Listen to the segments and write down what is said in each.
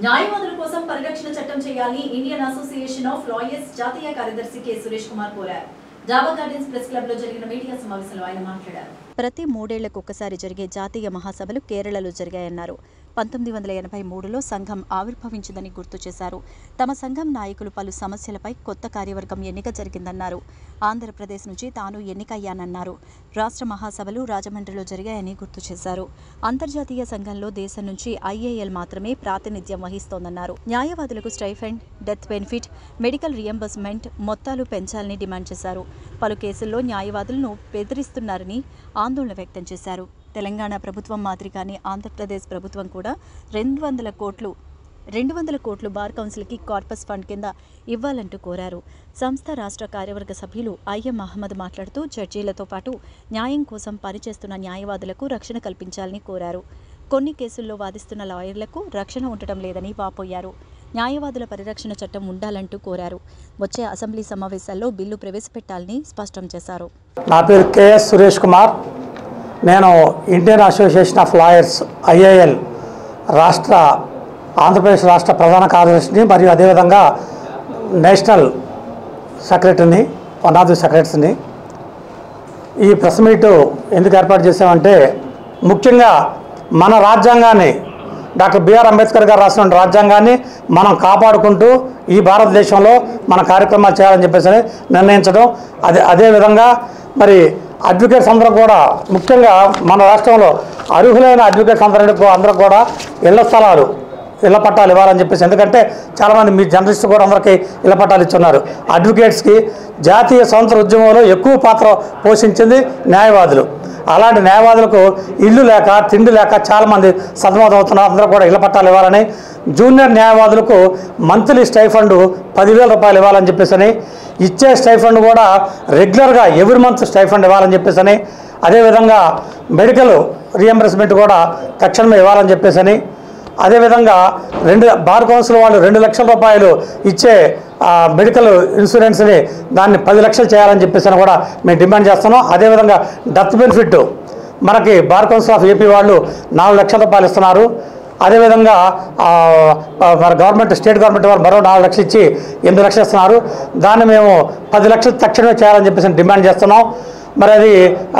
న్యాయవాదుల కోసం పరిరక్షణ చట్టం చేయాలని ఇండియన్ అసోసియేషన్ ఆఫ్ లాయర్స్ జాతీయ కార్యదర్శి కె సురేష్ కుమార్ కోరారు జావా గార్డెన్స్ ప్రెస్ క్లబ్ లో జరిగిన మీడియా సమావేశంలో ఆయన మాట్లాడారు ప్రతి మూడేళ్లకు ఒకసారి జరిగే జాతీయ మహాసభలు కేరళలో జరిగాయన్నారు పంతొమ్మిది వందల ఎనభై మూడులో సంఘం ఆవిర్భవించిందని గుర్తు చేశారు తమ సంఘం నాయకులు పలు సమస్యలపై కొత్త కార్యవర్గం ఎన్నిక జరిగిందన్నారు ఆంధ్రప్రదేశ్ నుంచి తాను ఎన్నికయ్యానన్నారు రాష్ట్ర మహాసభలు రాజమండ్రిలో జరిగాయని గుర్తు చేశారు అంతర్జాతీయ సంఘంలో దేశం నుంచి ఐఏఎల్ మాత్రమే ప్రాతినిధ్యం వహిస్తోందన్నారు న్యాయవాదులకు stipend death benefit medical reimbursement మొత్తాలు పెంచాలని డిమాండ్ చేశారు పలు కేసుల్లో న్యాయవాదులను బెదిరిస్తున్నారని ఆందోళన వ్యక్తం చేశారు తెలంగాణ ప్రభుత్వం మాదిరిగానే ఆంధ్రప్రదేశ్ ప్రభుత్వం కూడా రెండు వందల కోట్లు రెండు వందల కోట్లు బార్ కౌన్సిల్కి కార్పస్ ఫండ్ కింద ఇవ్వాలంటూ కోరారు సంస్థ రాష్ట్ర కార్యవర్గ సభ్యులు ఐఎం అహ్మద్ మాట్లాడుతూ జడ్జీలతో పాటు న్యాయం కోసం పనిచేస్తున్న న్యాయవాదులకు రక్షణ కల్పించాలని కోరారు కొన్ని కేసుల్లో వాదిస్తున్న లాయర్లకు రక్షణ ఉండటం లేదని వాపోయారు న్యాయవాదుల పరిరక్షణ చట్టం ఉండాలంటూ కోరారు వచ్చే అసెంబ్లీ సమావేశాల్లో బిల్లు ప్రవేశపెట్టాలని స్పష్టం చేశారు నా పేరు కేఎస్ సురేష్ కుమార్ నేను Indian association of lawyers IAL రాష్ట్ర ఆంధ్రప్రదేశ్ రాష్ట్ర ప్రధాన కార్యదర్శిని మరియు అదేవిధంగా నేషనల్ సెక్రటరీని వన్ ఆఫ్ ది సెక్రటరీని ఈ ప్రెస్ మీట్ ఎందుకు ఏర్పాటు చేసామంటే ముఖ్యంగా మన రాజ్యాంగాన్ని డాక్టర్ బిఆర్ అంబేద్కర్ గారు రాసిన రాజ్యాంగాన్ని మనం కాపాడుకుంటూ ఈ భారతదేశంలో మన కార్యక్రమాలు చేయాలని చెప్పేసి నిర్ణయించడం అదే అదేవిధంగా మరి అడ్వకేట్స్ అందరూ కూడా ముఖ్యంగా మన రాష్ట్రంలో అర్హులైన అడ్వకేట్స్ అందరికీ అందరూ కూడా ఇళ్ల స్థలాలు ఇళ్ల పట్టాలు ఇవ్వాలని చెప్పేసి ఎందుకంటే చాలామంది మీ జర్నలిస్ట్ కూడా అందరికీ ఇళ్ల పట్టాలు ఇచ్చున్నారు అడ్వకేట్స్కి జాతీయ స్వతంత్ర ఉద్యమంలో ఎక్కువ పాత్ర పోషించింది న్యాయవాదులు అలాంటి న్యాయవాదులకు ఇల్లు లేక తిండి లేక చాలామంది సతమతం అవుతున్నారు అందరూ కూడా ఇళ్ల పట్టాలు ఇవ్వాలని జూనియర్ న్యాయవాదులకు మంత్లీ స్టైఫండ్ పదివేల రూపాయలు ఇవ్వాలని చెప్పేసి ఇచ్చే స్టైఫండ్ కూడా రెగ్యులర్గా ఎవ్రీ మంత్ స్టైఫండ్ ఇవ్వాలని చెప్పేసి అదేవిధంగా మెడికల్ రియంబర్స్మెంట్ కూడా తక్షణమే ఇవ్వాలని చెప్పేసి అదేవిధంగా రెండు బార్ కౌన్సిల్ వాళ్ళు రెండు లక్షల రూపాయలు ఇచ్చే ఆ, మెడికల్ ఇన్సూరెన్స్ని దాన్ని పది లక్షలు చేయాలని చెప్పేసి అని కూడా మేము డిమాండ్ చేస్తున్నాం అదేవిధంగా డెత్ బెనిఫిట్ మనకి బార్ కౌన్సిల్ ఆఫ్ ఏపీ వాళ్ళు నాలుగు లక్షల రూపాయలు ఇస్తున్నారు అదేవిధంగా ఆ, ఆ, మన గవర్నమెంట్ స్టేట్ గవర్నమెంట్ వాళ్ళు మరో నాలుగు లక్షలు ఇచ్చి ఎనిమిది లక్షలు ఇస్తున్నారు దాన్ని మేము పది లక్షలు తక్షణమే చేయాలని చెప్పేసి డిమాండ్ చేస్తున్నాం మరి అది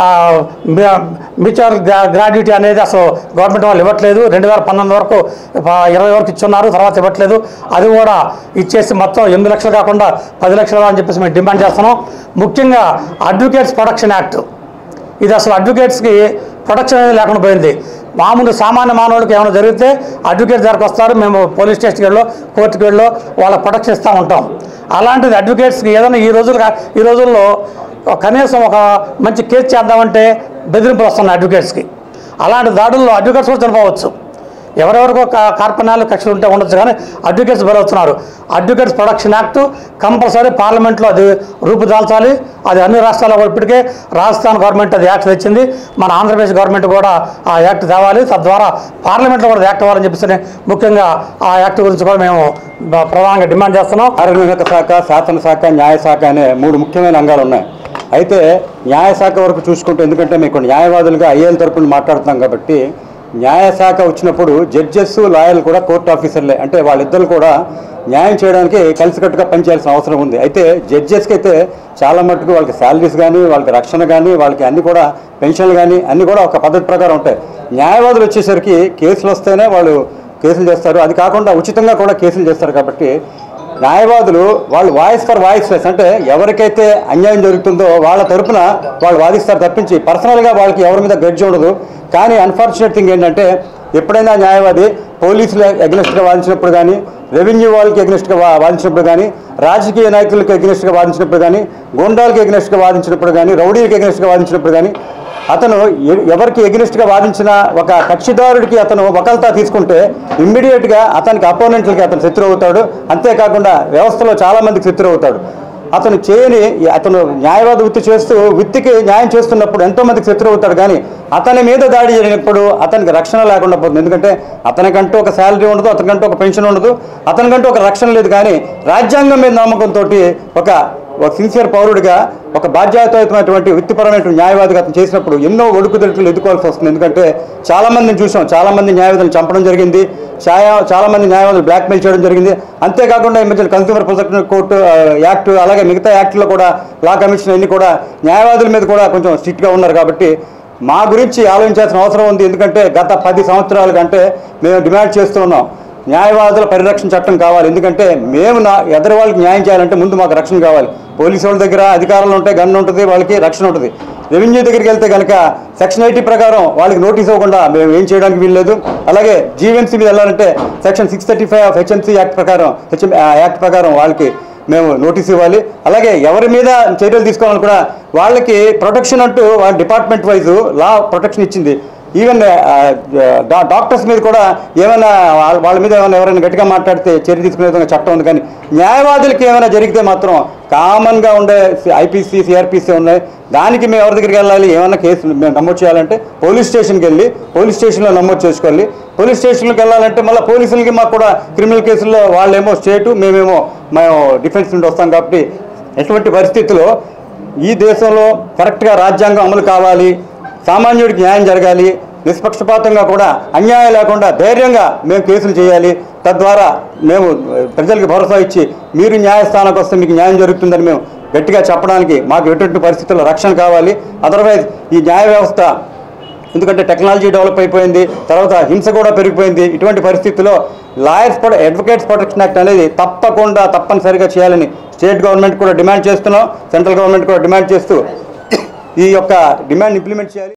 మ్యూచువల్ గ్రాడ్యుటీ అనేది అసలు గవర్నమెంట్ వాళ్ళు ఇవ్వట్లేదు రెండు వేల పంతొమ్మిది వరకు ఆ, ఇరవై వరకు ఇచ్చున్నారు తర్వాత ఇవ్వట్లేదు అది కూడా ఇచ్చేసి మొత్తం ఎనిమిది లక్షలు కాకుండా పది లక్షలు అని చెప్పేసి మేము డిమాండ్ చేస్తున్నాం ముఖ్యంగా అడ్వకేట్స్ ప్రొటెక్షన్ యాక్ట్ ఇది అసలు అడ్వకేట్స్కి ప్రొటెక్షన్ అనేది లేకుండా పోయింది మామూలు సామాన్య మానవుడికి ఏమైనా జరిగితే అడ్వకేట్ దగ్గరకు వస్తారు మేము పోలీస్ స్టేషన్కి వెళ్ళో కోర్టుకి వెళ్ళో వాళ్ళకి ప్రొటెక్షన్ ఇస్తూ ఉంటాం అలాంటిది అడ్వకేట్స్కి ఏదైనా ఈ రోజులు ఈ రోజుల్లో కనీసం ఒక మంచి కేసు చేద్దామంటే బెదిరింపులు వస్తున్నాయి అడ్వకేట్స్కి అలాంటి దాడుల్లో అడ్వకేట్స్ కూడా చనిపోవచ్చు ఎవరెవరికో కా- కార్పణ్యాలు కక్షలు ఉంటే ఉండొచ్చు కానీ అడ్వకేట్స్ బలవుతున్నారు అడ్వకేట్స్ ప్రొడక్షన్ యాక్ట్ కంపల్సరీ పార్లమెంట్లో అది రూపుదాల్చాలి అది అన్ని రాష్ట్రాల్లో కూడా ఇప్పటికే రాజస్థాన్ గవర్నమెంట్ అది యాక్ట్ తెచ్చింది మన ఆంధ్రప్రదేశ్ గవర్నమెంట్ కూడా ఆ యాక్ట్ తేవాలి తద్వారా పార్లమెంట్లో కూడా యాక్ట్ అవ్వాలని చెప్పేసి ముఖ్యంగా ఆ యాక్ట్ గురించి కూడా మేము బ- ప్రధానంగా డిమాండ్ చేస్తున్నాం కార్మిక శాఖ శాసనశాఖ న్యాయశాఖ అనే మూడు ముఖ్యమైన అంగాలు ఉన్నాయి అయితే న్యాయశాఖ వరకు చూసుకుంటే ఎందుకంటే మీకు న్యాయవాదులుగా ఐఏఎల్ తరపున మాట్లాడుతున్నాం కాబట్టి న్యాయశాఖ వచ్చినప్పుడు జడ్జెస్ లాయర్లు కూడా కోర్టు ఆఫీసర్లే అంటే వాళ్ళిద్దరు కూడా న్యాయం చేయడానికి కలిసికట్టుగా పనిచేయాల్సిన అవసరం ఉంది అయితే జడ్జెస్కి అయితే చాలా మట్టుకు వాళ్ళకి శాలరీస్ కానీ వాళ్ళకి రక్షణ కానీ వాళ్ళకి అన్ని కూడా పెన్షన్లు కానీ అన్ని కూడా ఒక పద్ధతి ప్రకారం ఉంటాయి న్యాయవాదులు వచ్చేసరికి కేసులు వస్తేనే వాళ్ళు కేసులు చేస్తారు అది కాకుండా ఉచితంగా కూడా కేసులు చేస్తారు కాబట్టి న్యాయవాదులు వాళ్ళు వాయిస్ ఫర్ వాయిస్ లెస్ అంటే ఎవరికైతే అన్యాయం జరుగుతుందో వాళ్ళ తరపున వాళ్ళు వాదిస్తారు తప్పించి పర్సనల్గా వాళ్ళకి ఎవరి మీద గడ్జి ఉండదు కానీ అన్ఫార్చునేట్ థింగ్ ఏంటంటే ఎప్పుడైనా న్యాయవాది పోలీసులు ఎగ్నెస్ట్గా వాదించినప్పుడు కానీ రెవెన్యూ వాళ్ళకి ఎగ్నెస్ట్గా వా వాదించినప్పుడు కానీ రాజకీయ నాయకులకు ఎగ్నెస్ట్గా వాదించినప్పుడు కానీ గోండాలకు ఎగ్నెస్ట్గా వాదించినప్పుడు కానీ రౌడీలకు ఎగ్నెస్ట్గా వాదించినప్పుడు కానీ అతను ఎ- ఎవరికి ఎగ్నెస్ట్గా వాదించిన ఒక కక్షిదారుడికి అతను వకల్తా తీసుకుంటే ఇమ్మీడియట్గా అతనికి అపోనెంట్లకి అతను శత్రు అవుతాడు అంతేకాకుండా వ్యవస్థలో చాలా మందికి శత్రు అవుతాడు అతను చేయని అతను న్యాయవాద వృత్తి చేస్తూ వృత్తికి న్యాయం చేస్తున్నప్పుడు ఎంతో మందికి శత్రు అవుతాడు కానీ అతని మీద దాడి జరిగినప్పుడు అతనికి రక్షణ లేకుండా పోతుంది ఎందుకంటే అతనికంటూ ఒక శాలరీ ఉండదు అతనికంటూ ఒక పెన్షన్ ఉండదు అతనికంటూ ఒక రక్షణ లేదు కానీ రాజ్యాంగం మీద నమ్మకంతో ఒక ఒక సిన్సియర్ పౌరుడిగా ఒక బాధ్యతాయుతమైనటువంటి వృత్తిపరమైనటువంటి న్యాయవాదిగా అతను చేసినప్పుడు ఎన్నో ఒడుకుదొడుకులు ఎదుర్కోవాల్సి వస్తుంది ఎందుకంటే చాలా మందిని చూసాం చాలా మంది న్యాయవాదులను చంపడం జరిగింది చాలా చాలా మంది న్యాయవాదులు బ్లాక్మెయిల్ చేయడం జరిగింది అంతేకాకుండా ఈ మధ్యన కన్స్యూమర్ ప్రొటెక్షన్ కోర్టు ఆ, యాక్ట్ అలాగే మిగతా యాక్ట్లో కూడా లా కమిషన్ అన్ని కూడా న్యాయవాదుల మీద కూడా కొంచెం స్ట్రిక్ట్గా ఉన్నారు కాబట్టి మా గురించి ఆలోచించాల్సిన అవసరం ఉంది ఎందుకంటే గత పది సంవత్సరాల కంటే మేము డిమాండ్ చేస్తూ ఉన్నాం న్యాయవాదుల పరిరక్షణ చట్టం కావాలి ఎందుకంటే మేము నా ఎదరి వాళ్ళకి న్యాయం చేయాలంటే ముందు మాకు రక్షణ కావాలి పోలీసు వాళ్ళ దగ్గర అధికారాలు ఉంటాయి గన్ను ఉంటుంది వాళ్ళకి రక్షణ ఉంటుంది రెవెన్యూ దగ్గరికి వెళ్తే కనుక సెక్షన్ ఎయిటీ ప్రకారం వాళ్ళకి నోటీస్ ఇవ్వకుండా మేము ఏం చేయడానికి వీల్లేదు అలాగే జీవెన్సీ మీద వెళ్ళాలంటే section six thirty five of HMC act ప్రకారం హెచ్ఎం యాక్ట్ ప్రకారం వాళ్ళకి మేము నోటీస్ ఇవ్వాలి అలాగే ఎవరి మీద చర్యలు తీసుకోవాలని కూడా వాళ్ళకి ప్రొటెక్షన్ అంటూ వాళ్ళ డిపార్ట్మెంట్ వైజ్ లా ప్రొటెక్షన్ ఇచ్చింది ఈవెన్ డాక్టర్స్ మీద కూడా ఏమైనా వాళ్ళ వాళ్ళ మీద ఏమైనా ఎవరైనా గట్టిగా మాట్లాడితే చర్య తీసుకునే విధంగా చట్టం ఉంది కానీ న్యాయవాదులకి ఏమైనా జరిగితే మాత్రం కామన్గా ఉండే ఐపీసీ సిఆర్పిసి ఉన్నాయి దానికి మేము ఎవరి దగ్గరికి వెళ్ళాలి ఏమైనా కేసు మేము నమోదు చేయాలంటే పోలీస్ స్టేషన్కి వెళ్ళి పోలీస్ స్టేషన్లో నమోదు చేసుకోవాలి పోలీస్ స్టేషన్కి వెళ్ళాలంటే మళ్ళీ పోలీసులకి మాకు కూడా క్రిమినల్ కేసుల్లో వాళ్ళేమో స్టేటు మేమేమో మేము డిఫెన్స్ నుండి వస్తాం కాబట్టి ఎటువంటి పరిస్థితుల్లో ఈ దేశంలో కరెక్ట్గా రాజ్యాంగం అమలు కావాలి సామాన్యుడికి న్యాయం జరగాలి నిష్పక్షపాతంగా కూడా అన్యాయం లేకుండా ధైర్యంగా మేము కేసులు చేయాలి తద్వారా మేము ప్రజలకు భరోసా ఇచ్చి మీరు న్యాయస్థానానికి వస్తే మీకు న్యాయం జరుగుతుందని మేము గట్టిగా చెప్పడానికి మాకు ఎటువంటి పరిస్థితుల్లో రక్షణ కావాలి అదర్వైజ్ ఈ న్యాయ వ్యవస్థ ఎందుకంటే టెక్నాలజీ డెవలప్ అయిపోయింది తర్వాత హింస కూడా పెరిగిపోయింది ఇటువంటి పరిస్థితుల్లో lawyers pro advocates protection act అనేది తప్పకుండా తప్పనిసరిగా చేయాలని స్టేట్ గవర్నమెంట్ కూడా డిమాండ్ చేస్తున్నాం సెంట్రల్ గవర్నమెంట్ కూడా డిమాండ్ చేస్తూ ఈ యొక్క డిమాండ్ ఇంప్లిమెంట్ చేయాలి